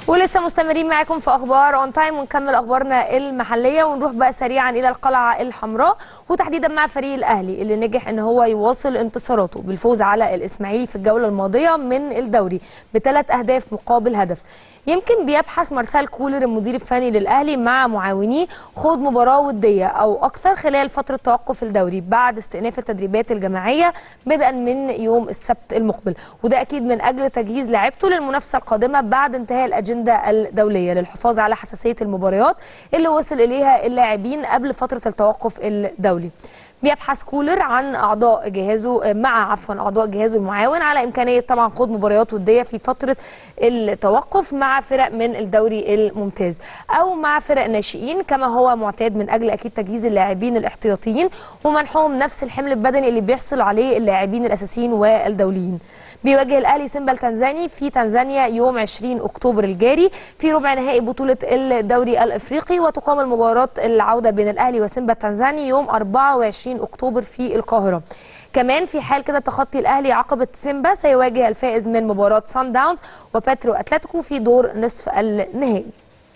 ولسه مستمرين معاكم في اخبار اون تايم ونكمل اخبارنا المحليه ونروح بقى سريعا الى القلعه الحمراء وتحديدا مع فريق الاهلي اللي نجح ان هو يواصل انتصاراته بالفوز على الاسماعيلي في الجوله الماضيه من الدوري بثلاث اهداف مقابل هدف يمكن بيبحث مارسيل كولر المدير الفني للاهلي مع معاونيه خوض مباراه وديه او اكثر خلال فتره توقف الدوري بعد استئناف التدريبات الجماعيه بدءا من يوم السبت المقبل وده اكيد من اجل تجهيز لاعبته للمنافسه القادمه بعد انتهاء الاجنده الدوليه للحفاظ على حساسيه المباريات اللي وصل اليها اللاعبين قبل فتره التوقف الدولي بيبحث كولر عن اعضاء جهازه مع عفوا اعضاء جهازه المعاون على امكانيه طبعا خوض مباريات وديه في فتره التوقف مع فرق من الدوري الممتاز او مع فرق ناشئين كما هو معتاد من اجل اكيد تجهيز اللاعبين الاحتياطيين ومنحهم نفس الحمل البدني اللي بيحصل عليه اللاعبين الاساسيين والدوليين بيواجه الاهلي سيمبا التنزاني في تنزانيا يوم 20 اكتوبر الجاري في ربع نهائي بطوله الدوري الافريقي وتقام المباراه العوده بين الاهلي وسيمبا التنزاني يوم 24 اكتوبر في القاهره كمان في حال كده تخطي الاهلي عقبه سيمبا سيواجه الفائز من مباراه سان داونز وباترو اتلتيكو في دور نصف النهائي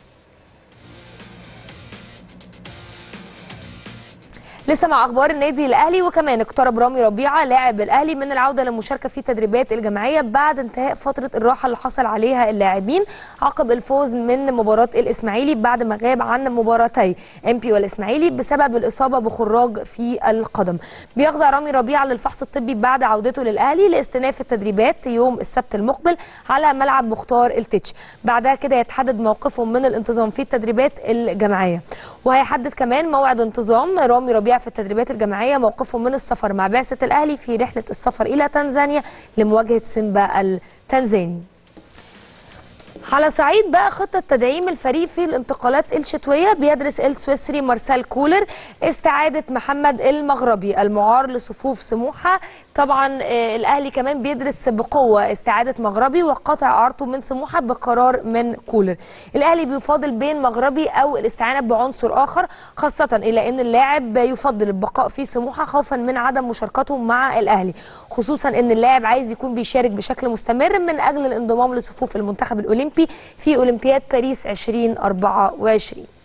لسه مع اخبار النادي الاهلي وكمان اقترب رامي ربيعه لاعب الاهلي من العوده للمشاركه في التدريبات الجماعيه بعد انتهاء فتره الراحه اللي حصل عليها اللاعبين عقب الفوز من مباراه الاسماعيلي بعد ما غاب عن مباراتي ام بي والاسماعيلي بسبب الاصابه بخراج في القدم بيخضع رامي ربيعه للفحص الطبي بعد عودته للاهلي لاستئناف التدريبات يوم السبت المقبل على ملعب مختار التتش بعدها كده يتحدد موقفه من الانتظام في التدريبات الجماعيه وهيحدد كمان موعد انتظام رامي ربيعه في التدريبات الجماعيه موقفه من السفر مع بعثه الاهلي في رحله السفر الى تنزانيا لمواجهه سيمبا التنزاني على صعيد بقى خطة تدعيم الفريق في الانتقالات الشتوية بيدرس السويسري مارسيل كولر استعادة محمد المغربي المعار لصفوف سموحة طبعا آه الأهلي كمان بيدرس بقوة استعادة مغربي وقطع عارته من سموحة بقرار من كولر الأهلي بيفاضل بين مغربي أو الاستعانة بعنصر آخر خاصة إلى أن اللاعب يفضل البقاء في سموحة خوفا من عدم مشاركته مع الأهلي خصوصا أن اللاعب عايز يكون بيشارك بشكل مستمر من أجل الانضمام لصفوف المنتخب الأولمبي في أولمبياد باريس 2024